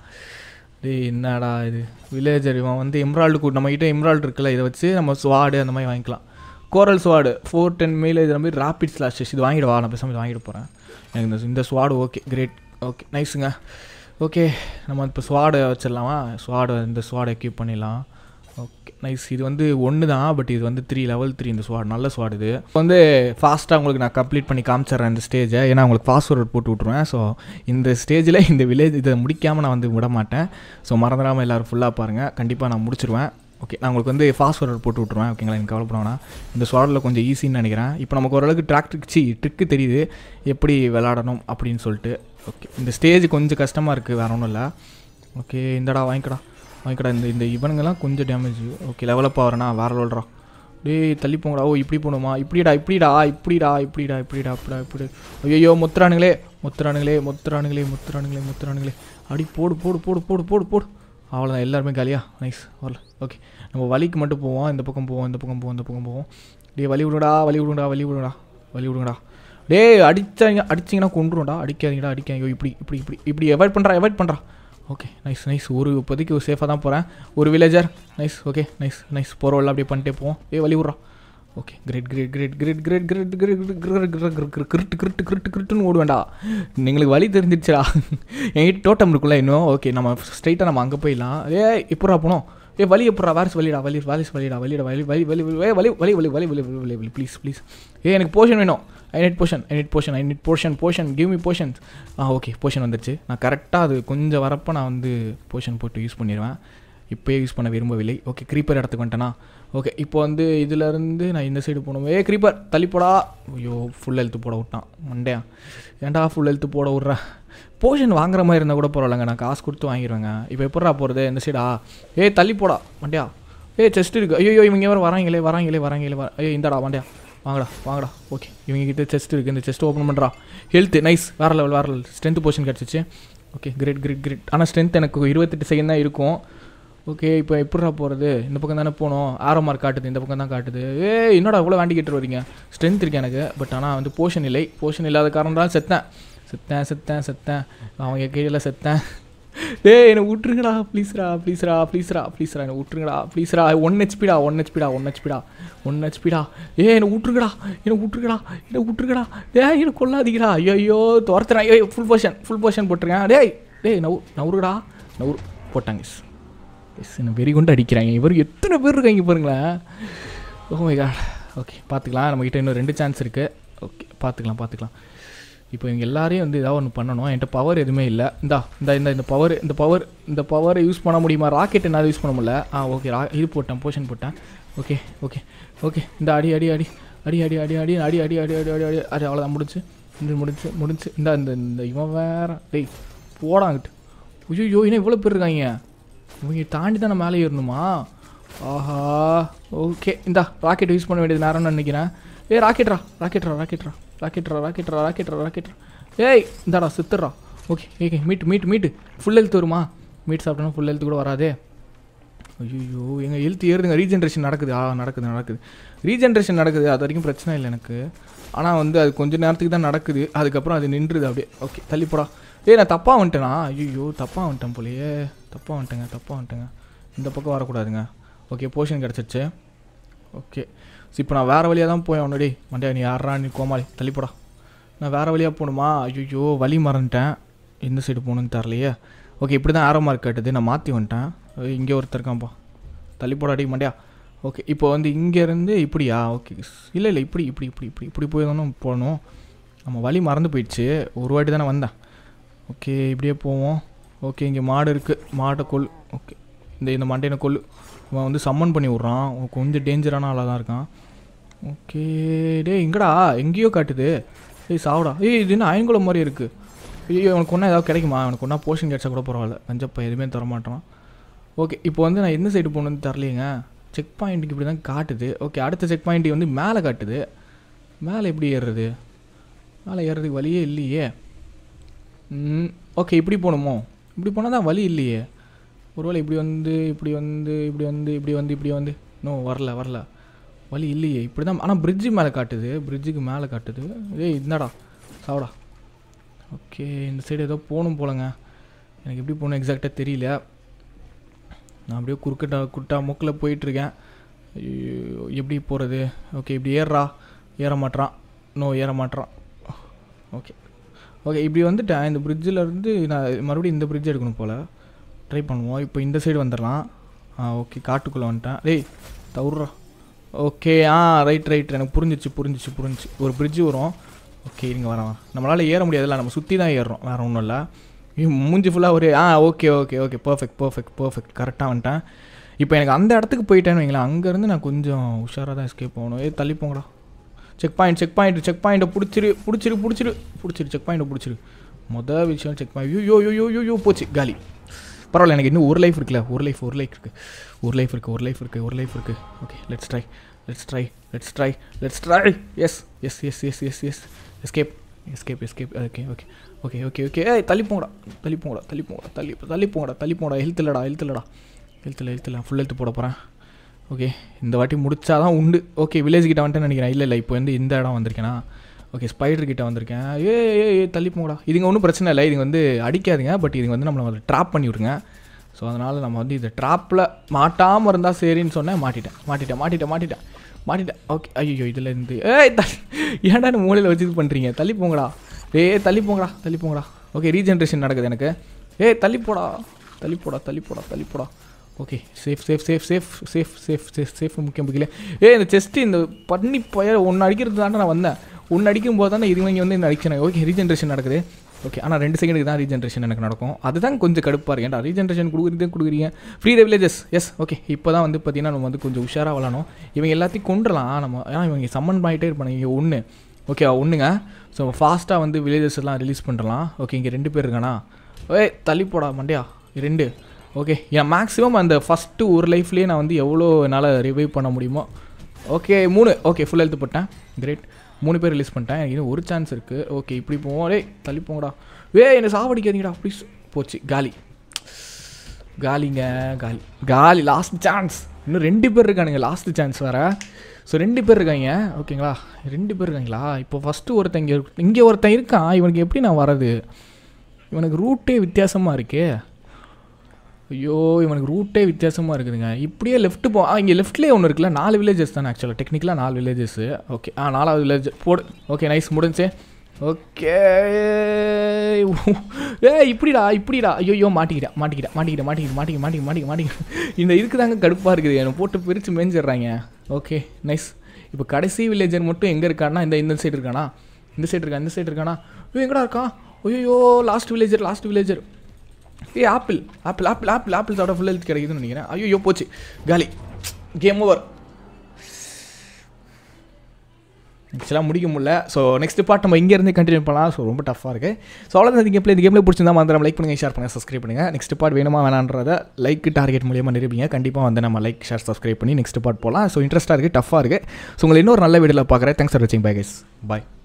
டேய் என்னடா இது வில்லேஜர் இவன் வந்து எம்ராய்டு கூட நம்மக்கிட்ட எம்ராய்டு இருக்குல்ல இதை வச்சு நம்ம ஸ்வாடு அந்த மாதிரி வாங்கிக்கலாம் கோரல் ஸ்வாடு ஃபோர் டென் மெயில் இது மாதிரி ராபிட் ஸ்லாஷஸ் இது வாங்கிடுவா நான் பேசாமல் இது வாங்கிட்டு போகிறேன் எனக்கு இந்த இந்த ஸ்வாடு ஓகே கிரேட் ஓகே நைஸுங்க ஓகே நம்ம இப்போ ஸ்வாடை வச்சிடலாமா ஸ்வாடை இந்த ஸ்வாடை எக்யூப் பண்ணிடலாம் ஓகே நைஸ் இது வந்து ஒன்று தான் பட் இது வந்து த்ரீ லெவல் த்ரீ இந்த ஸ்வாட் நல்ல ஸ்வாட் இது இப்போ வந்து ஃபாஸ்ட்டாக உங்களுக்கு நான் கம்ப்ளீட் பண்ணி காமிச்சிட்றேன் இந்த ஸ்டேஜை ஏன்னா உங்களுக்கு பாஸ்வேர்ட் போட்டு விட்ருவேன் ஸோ இந்த ஸ்டேஜில் இந்த வில்லேஜ் இதை முடிக்காமல் நான் வந்து விட மாட்டேன் ஸோ மறந்துடாமல் எல்லோரும் ஃபுல்லாக பாருங்கள் கண்டிப்பாக நான் முடிச்சிருவேன் ஓகே நான் உங்களுக்கு வந்து ஃபாஸ்வேர்ட் போட்டு விட்ருவேன் ஓகேங்களா எனக்கு கவலைப்படானா இந்த ஸ்வாடில் கொஞ்சம் ஈஸின்னு நினைக்கிறேன் இப்போ நமக்கு ஓரளவுக்கு ட்ராக் சி ட்ரிக்கு தெரியுது எப்படி விளாடணும் அப்படின்னு சொல்லிட்டு ஓகே இந்த ஸ்டேஜ் கொஞ்சம் கஷ்டமாக இருக்குது வேற ஒன்றும் இல்லை ஓகே இந்தடா வாங்கிக்கடா வாங்கிக்கடா இந்த இந்த இவனுங்கெல்லாம் கொஞ்சம் டேமேஜ் ஓகே லெவலப் ஆகிறேனா வேற லோல்றா டேய் தள்ளி போங்கடா ஓ இப்படி போகணுமா இப்படிடா இப்படிடா இப்படிடா இப்படிடா இப்படிடா இப்படா இப்படி ஐயோ முத்துறானுங்களே முத்துறானுங்களே முத்துறானுங்களே முத்துறானுங்களே முத்துறானுங்களே அடி போடு போடு போடு போடு போடு போடு அவ்வளோதான் எல்லாருமே காலியா நைஸ் வரல ஓகே நம்ம வலிக்கு மட்டும் போவோம் இந்த பக்கம் போவோம் இந்த பக்கம் போவோம் இந்த பக்கம் போவோம் டேய் வலி விடுங்கடா வலி விடுங்கடா வலி விடுங்கடா வலி விடுங்கடா டேய் அடிச்சாங்க அடிச்சிங்கன்னா கொண்டுரும்டா அடிக்காதீங்கடா அடிக்காதீங்க இப்படி இப்படி இப்படி இப்படி அவாய்ட் பண்ணுறா அவாய்ட் பண்ணுறா ஓகே நைஸ் நைஸ் ஒரு இப்போதைக்கு ஒரு சேஃபாக தான் போகிறேன் ஒரு villager nice okay nice nice போகிறவள்ள அப்படியே பண்ணிட்டே போவோம் ஏ வழி விட்றா okay great great great great great great great கிரிட்டு கிரிட்டு கிரிட்டு கிரிட்டுன்னு ஓடுவேண்டா எங்களுக்கு வழி தெரிஞ்சிருச்சுடா என்கிட்ட டோட்டம் இருக்குல்ல இன்னும் ஓகே நம்ம ஸ்ட்ரைட்டாக நம்ம அங்கே போயிடலாம் ஏ எப்படா போனோம் ஏ வலி எப்படா வாரிஸ் வலிடா வலி வாரிஸ் வலிடா வலிடா வலி வலி வலி வலி வலி வலி வலி வலி வலி வலி வலி வலி ப்ளீஸ் ப்ளீஸ் ஏ எனக்கு போர்ஷன் வேணும் I need potion I need potion I need potion potion give me potion ஆ ஓகே போர்ஷன் வந்துருச்சு நான் கரெக்டாக அது கொஞ்சம் வரப்போ நான் வந்து போர்ஷன் போட்டு யூஸ் பண்ணிடுவேன் இப்போயே யூஸ் பண்ண விரும்பவில்லை ஓகே க்ரீப்பர் இடத்துக்கு வந்துட்டேனா ஓகே இப்போ வந்து இதுலேருந்து நான் இந்த சைடு போகணும் ஏ க்ரீப்பர் தள்ளி போடா ஐயோ ஃபுல் ஹெல்த்து போட விட்டான் மண்டையா ஏன்டா ஃபுல் ஹெல்த்து போட விட்றேன் போர்ஷன் வாங்குற மாதிரி இருந்தால் கூட பரவாயில்லங்க நான் காசு கொடுத்து வாங்கிடுவேங்க இப்போ எப்படா போகிறது இந்த சைடா ஏ தள்ளி போடா மண்டையா ஏ செஸ்ட் இருக்குது ஐயோ இவங்க வேறு வராங்களே வராங்களே வராங்களே வர ஏ இந்தாடா மண்டையா வாங்கடா வாங்கடா ஓகே இவங்க கிட்ட செஸ்ட் இருக்குது இந்த செஸ்ட் ஓப்பன் பண்ணுறா ஹெல்த் நைஸ் வேறு லெவல் வேறு லெவல் ஸ்ட்ரென்த் போர்ஷன் கிடச்சிச்சு ஓகே கிரேட் கிரேட் கிரேட் ஆனால் ஸ்ட்ரென்த் எனக்கு இருபத்தெட்டு செகண்ட் தான் இருக்கும் ஓகே இப்போ எப்படிடா போகிறது இந்த பக்கம் தானே போகணும் ஆரோ மார்க் காட்டுது இந்த பக்கம் தான் காட்டுது ஏ என்னடா இவ்வளோ வேண்டிக்கிட்டு வரீங்க ஸ்ட்ரென்த் இருக்கு எனக்கு பட் ஆனால் வந்து போர்ஷன் இல்லை போர்ஷன் இல்லாத காரணம் தான் செத்தேன் செத்தேன் செத்தேன் செத்தேன் அவங்க கீழே செத்தேன் டேய் என்னை விட்ருங்கடா ப்ளீஸ்ரா ப்ளீஸ்ரா ப்ளீஸ்ரா ப்ளீஸ்ரா என்னை விட்ருங்கடா ப்ளீஸ்ரா ஒன் ஹெச்பிடா ஒன் ஹெச்பிடா ஒன் ஹெச்பிடா ஒன் ஹெச்பிடா ஏ என்னை விட்ருங்கடா என்னை விட்ருங்கடா என்னை விட்ருங்கடா டேய் என்னை கொல்லாதீங்கடா ஐயோ ஐயோ துரத்துறேன் ஐயோ ஃபுல் போர்ஷன் ஃபுல் போர்ஷன் போட்டிருக்கேன் டேய் டேய் நவு நவுருடா நவுரு போட்டாங்க எஸ் எஸ் என்ன வெறி கொண்டு அடிக்கிறாங்க இவர் எத்தனை பேர் இருக்காங்க பாருங்களேன் ஓ மை காட் ஓகே பார்த்துக்கலாம் நம்மக்கிட்ட இன்னும் ரெண்டு சான்ஸ் இருக்குது ஓகே பார்த்துக்கலாம் பார்த்துக்கலாம் இப்போ இவங்க எல்லாரையும் வந்து ஏதாவது ஒன்று பண்ணணும் என்கிட்ட பவர் எதுவுமே இல்லை இந்தா இந்த இந்த இந்த பவர் இந்த பவர் இந்த பவரை யூஸ் பண்ண முடியுமா ராக்கெட் என்னால் யூஸ் பண்ண முடியல ஆ ஓகே ரா இது போட்டேன் போர்ஷன் போட்டேன் ஓகே ஓகே ஓகே இந்த அடி அடி அடி அடி அடி அடி அடி அடி அடி அடி அடி அடி அடி அடி அவ்வளோதான் முடிச்சு இது முடிச்சு முடிச்சு இந்த இந்த இந்த இவன் வேற டேய் போடாங்கிட்டு ஐயோ இன்னும் இவ்வளோ பேர் இருக்காங்க இவங்க தாண்டி தான் நான் மேலே ஏறணுமா ஆஹா ஓகே இந்தா ராக்கெட் யூஸ் பண்ண வேண்டியது நேரம்னு நினைக்கிறேன் ஏய் ராக்கெட்ரா ராக்கெட்ரா ராக்கெட்ரா ராக்கெட்ரா ராக்கெட்ரா ராக்கெட்ரா ராக்கெட்ரா ஏய் இந்தாடா சித்துறா okay okay meat meat meat full health வருமா மீட் சாப்பிட்டோன்னா ஃபுல் ஹெல்த் கூட வராதே ஐயோ எங்கள் ஹெல்த் ஏறுதுங்க ரீஜென்ரேஷன் நடக்குது ஆ நடக்குது நடக்குது ரீஜென்ரேஷன் நடக்குது அது வரைக்கும் பிரச்சனை இல்லை எனக்கு ஆனால் வந்து அது கொஞ்ச நேரத்துக்கு தான் நடக்குது அதுக்கப்புறம் அது நின்றுது அப்படியே ஓகே தள்ளிப்போடா ஏய் நான் தப்பாக வந்துட்டேனா ஐயோ தப்பாக வந்துட்டேன் போலையே தப்பாக வந்துட்டேங்க தப்பாக வந்துட்டேங்க இந்த பக்கம் வரக்கூடாதுங்க ஓகே போர்ஷன் கிடச்சிருச்சு ஓகே ஸோ இப்போ நான் வேறு வழியாக தான் போய் அவனடி மண்டியா நீ யாரா நீ கோமாளி தள்ளிப்போடா நான் வேறு வழியாக போகணுமா ஐயோ வழி மறந்துட்டேன் எந்த சைடு போகணுன்னு தரலையே ஓகே இப்படி தான் ஆரோ மார்க் கட்டுது நான் மாற்றி வந்துட்டேன் இங்கே ஒருத்தர் இருக்கான்ப்பா தள்ளி போடாடி மண்டியா ஓகே இப்போ வந்து இங்கேருந்து இப்படியா ஓகே இல்லை இல்லை இப்படி இப்படி இப்படி இப்படி இப்படி போய் தானே போகணும் நம்ம வழி மறந்து போயிடுச்சு ஒரு வாட்டி தானே வந்தேன் ஓகே இப்படியே போவோம் ஓகே இங்கே மாடு இருக்குது மாட்டை கொல் ஓகே இந்த இந்த மண்டையனை கொல் இவன் வந்து சம்மன் பண்ணி விட்றான் அவன் கொஞ்சம் டேஞ்சரான ஆளாக தான் இருக்கான் ஓகே டேய் எங்கடா எங்கேயோ காட்டுது ஏய் சாவுடா ஏய் இது என்ன அயன்குளம் மாதிரி இருக்குது ஐயோ அவனுக்கு ஒன்றா ஏதாவது கிடைக்குமா அவனுக்கு ஒன்றா போர்ஷன் கிடச்சா கூட பரவாயில்ல கஞ்சப்பா எதுவுமே தர மாட்டான் ஓகே இப்போ வந்து நான் எந்த சைடு போகணுன்னு தரலையேங்க செக் பாயிண்ட்டுக்கு இப்படி தான் காட்டுது ஓகே அடுத்த செக் பாயிண்ட் வந்து மேலே காட்டுது மேலே எப்படி ஏறுறது மேலே ஏறுறதுக்கு வழியே இல்லையே ம் ஓகே இப்படி போகணுமோ இப்படி போனால் தான் வழி இல்லையே ஒருவேளை இப்படி வந்து இப்படி வந்து இப்படி வந்து இப்படி வந்து இப்படி வந்து நோ வரல வரல வழி இல்லையே இப்படி தான் ஆனால் பிரிட்ஜு மேலே காட்டுது பிரிட்ஜுக்கு மேலே காட்டுது ஏய் இந்தாடா சாவடா ஓகே இந்த சைடு ஏதோ போகணும் போலங்க எனக்கு எப்படி போகணும் எக்ஸாக்டாக தெரியல நான் அப்படியே குறுக்கிட்ட குட்டா மூக்கில் போயிட்டுருக்கேன் ஐயோ, எப்படி போகிறது ஓகே இப்படி ஏறுறா ஏற மாட்றான் நோ ஏற மாட்றான் ஓகே ஓகே இப்படி வந்துட்டேன் இந்த bridge-ல இருந்து நான் மறுபடியும் இந்த பிரிட்ஜ் எடுக்கணும் போல் ட்ரை பண்ணுவோம் இப்போ இந்த சைடு வந்துடலாம் ஆ ஓகே காட்டுக்குள்ளே வந்துட்டேன் டேய் தவுடுறா ஓகே ஆ ரைட் ரைட் எனக்கு புரிஞ்சிச்சு புரிஞ்சிச்சு புரிஞ்சிச்சு ஒரு bridge வரும் ஓகே இருங்க வரேன் வரேன். நம்மளால் ஏற முடியாதுல்ல நம்ம சுற்றி தான் ஏறுறோம் வேறு ஒன்றும் இல்லை மூஞ்சி ஃபுல்லாக ஒரு ஆ okay okay okay perfect perfect perfect கரெக்டாக வந்துட்டேன் இப்போ எனக்கு அந்த இடத்துக்கு போயிட்டேன்னு வைங்களேன் அங்கேருந்து நான் கொஞ்சம் உஷாராக தான் எஸ்கேப் போகணும் ஏ தள்ளி போங்கடா check point check point check பாயிண்ட்டை பிடிச்சிரு பிடிச்சிரு பிடிச்சிரு பிடிச்சிரு செக் பாயிண்ட்டை பிடிச்சிரு மொதல் விஷயம் செக் பாயிண்ட் யோ யோ யோ யோ யோ போச்சு காலி பரவாயில்ல எனக்கு இன்னும் ஒரு லைஃப் இருக்குல்ல ஒரு லைஃப் ஒரு லைஃப் இருக்குது ஒரு லைஃப் இருக்குது ஒரு லைஃப் இருக்குது ஒரு லைஃப் இருக்குது okay let's try let's try let's try let's try எஸ் எஸ் எஸ் எஸ் எஸ் எஸ் escape escape escape okay okay okay okay okay ஏய் தள்ளி போங்கடா தள்ளி போங்கடா தள்ளி போங்கடா தள்ளி தள்ளி போங்கடா தள்ளி போங்கடா ஹெல்த் இல்லைடா ஹெல்த் இல்லைடா ஹெல்த் இல்லை ஹெல்த் இல்லை ஃபுல் ஹெல்த் போட போகிறேன் ஓகே இந்த வாட்டி முடிச்சா தான் உண்டு ஓகே வில்லேஜ் கிட்ட வந்துட்டு நினைக்கிறேன் இல்லை இல்லை இப்போ வந்து இந்த இடம் வந்திருக்கேனா ஓகே ஸ்பைடர் கிட்ட வந்திருக்கேன் ஏ ஏ ஏ தள்ளி போங்கடா இதுங்க ஒன்றும் பிரச்சனை இல்லை இதுங்க வந்து அடிக்காதுங்க பட் இதுங்க வந்து நம்மளை ட்ராப் பண்ணி விடுங்க ஸோ அதனால் நம்ம வந்து இந்த ட்ராப்பில் மாட்டாமல் இருந்தால் சரின்னு சொன்னேன் மாட்டிட்டேன் மாட்டிட்டேன் மாட்டிட்டேன் மாட்டிட்டேன் மாட்டிட்டேன் ஓகே ஐயோ இதில் இருந்து ஏய் தள்ளி ஏன்டா இந்த மூலையில் வச்சு இது பண்ணுறீங்க தள்ளி போங்கடா ஏய் தள்ளி போங்கடா தள்ளி போங்கடா ஓகே ரீஜென்ரேஷன் நடக்குது எனக்கு ஏய் தள்ளி போடா தள்ளி போடா தள்ளி போடா தள்ளி போடா okay safe safe safe safe safe safe safe safe முக்கியம் முக்கியம் ஏ இந்த செஸ்ட்டு இந்த பண்ணி பய ஒன்று அடிக்கிறது தானே நான் வந்தேன் ஒன்று அடிக்கும் போது தானே இதுவங்க வந்து இந்த அடிக்ஷன் ஓகே ரீஜென்ரேஷன் நடக்குது ஓகே ஆனால் ரெண்டு செகண்டுக்கு தான் ரீஜென்ரேஷன் எனக்கு நடக்கும் அதுதான் கொஞ்சம் கடுப்பாக இருக்கு ஏன்டா ரீஜென்ரேஷன் கொடுக்குறதே கொடுக்குறீங்க free the villages yes okay இப்போ தான் வந்து பார்த்தீங்கன்னா நம்ம வந்து கொஞ்சம் உஷாராக விளாடணும் இவங்க எல்லாத்தையும் கொண்டுடலாம் நம்ம ஏன்னா இவங்க சம்மன் பண்ணிகிட்டே இருப்பாங்க இங்கே ஒன்று ஓகே ஒன்றுங்க ஸோ ஃபாஸ்ட்டாக வந்து வில்லேஜஸ் எல்லாம் ரிலீஸ் பண்ணுறலாம் ஓகே இங்கே ரெண்டு பேர் இருக்கானா ஏய் தள்ளி போடா மண்டையா ரெண்டு ஓகே என் மேக்ஸிமம் அந்த ஃபஸ்ட்டு ஒரு லைஃப்லேயே நான் வந்து எவ்வளோ என்னால் ரிவைவ் பண்ண முடியுமோ ஓகே மூணு ஓகே ஃபுல் ஹெல்த் போட்டேன் கிரேட் மூணு பேர் ரிலீஸ் பண்ணிட்டேன் எனக்கு இன்னும் ஒரு சான்ஸ் இருக்குது ஓகே இப்படி போவோம் டேய் தள்ளி போங்கடா வே என்னை சாவடிக்காதீங்கடா ப்ளீஸ் போச்சு காலி காலிங்க காலி காலி லாஸ்ட் சான்ஸ் இன்னும் ரெண்டு பேர் இருக்கானுங்க லாஸ்ட் சான்ஸ் வேறு ஸோ ரெண்டு பேர் இருக்காங்க ஓகேங்களா ரெண்டு பேர் இருக்காங்களா இப்போ ஃபஸ்ட்டு ஒருத்தன் இங்கே இங்கே ஒருத்தன் இருக்கான் இவனுக்கு எப்படி நான் வர்றது இவனுக்கு ரூட்டே வித்தியாசமாக இருக்கே ஐயோ இவனுக்கு ரூட்டே வித்தியாசமாக இருக்குதுங்க இப்படியே லெஃப்ட்டு போ ஆ இங்கே லெஃப்ட்லேயே ஒன்று இருக்குல்ல நாலு வில்லேஜஸ் தானே ஆக்சுவலாக டெக்னிக்கலாக நாலு வில்லேஜஸ் ஓகே ஆ நாலாவது வில்லேஜ் போடு ஓகே நைஸ் முடிஞ்சே ஓகே ஏ இப்படிடா இப்படிடா ஐயோ மாட்டிக்கிட்டேன் மாட்டிக்கிட்டேன் மாட்டிக்கிட்டேன் மாட்டிக்கிட்டு மாட்டிக்க மாட்டிக்க மாட்டிக்க மாட்டிக்க இந்த இதுக்கு தாங்க கடுப்பாக இருக்குது என்னை போட்டு பிரித்து மேய்ஞ்சிடுறாங்க ஓகே நைஸ் இப்போ கடைசி வில்லேஜர் மட்டும் எங்கே இருக்கான்னா இந்த இந்த சைடு இருக்கானா இந்த சைடு இருக்கா இந்த சைடு இருக்கானா ஐயோ எங்கடா இருக்கான் ஐயோ லாஸ்ட் வில்லேஜர் லாஸ்ட் வில்லேஜர் ஏ apple apple apple apple apple சாப்பிட ஃபுல் ஹெல்த் கிடைக்குதுன்னு நினைக்கிறேன் ஐயோ போச்சு காலி கேம் ஓவர் ஆக்சுவலாக முடிக்க முடியல ஸோ நெக்ஸ்ட் பார்ட் நம்ம இங்கேருந்து கண்டினியூ பண்ணலாம் ஸோ ரொம்ப டஃப்பாக இருக்குது ஸோ அவ்வளோதான் இந்த கேமில் இந்த கேமில் பிடிச்சிருந்தா மறந்துடாம லைக் பண்ணுங்கள் ஷேர் பண்ணுங்கள் சப்ஸ்கிரைப் பண்ணுங்கள் நெக்ஸ்ட் பார்ட் வேணுமா வேணான்றத லைக் டார்கெட் மூலியமாக நிரூபிங்க கண்டிப்பாக வந்து நம்ம லைக் ஷேர் சப்ஸ்கிரைப் பண்ணி நெக்ஸ்ட் பார்ட் போகலாம் ஸோ இன்ட்ரெஸ்ட்டாக இருக்குது டஃப்பாக இருக்குது ஸோ உங்களை இன்னொரு நல்ல வீடியோவில் பார்க்குறேன் தேங்க்ஸ் ஃபார் வாட்சிங் பை கைஸ் பாய்